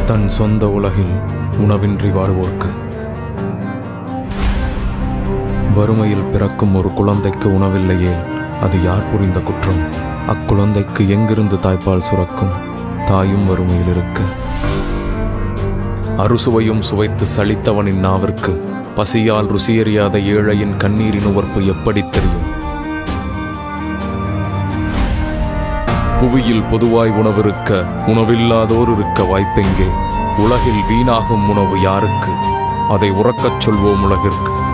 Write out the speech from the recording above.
தன் சொந்த உலகில் உணவின்றி வாழ்வோர்க்கு வறுமையில் பிறக்கும் ஒரு குழந்தைக்கு உணவில்லையே அது யார் புரிந்த குற்றம் அக்குழந்தைக்கு எங்கிருந்து தாய்ப்பால் சுரக்கும் தாயும் வறுமையில் இருக்க அறுசுவையும் சுவைத்து சலித்தவனின் நாவிற்கு பசியால் ருசியறியாத ஏழையின் கண்ணீரின் உவர்ப்பு எப்படி தெரியும் புவியில் பொதுவாய் உணவிருக்க உணவில்லாதோர் இருக்க வாய்ப்பெங்கே உலகில் வீணாகும் உணவு யாருக்கு அதை உறக்கச் சொல்வோம் உலகிற்கு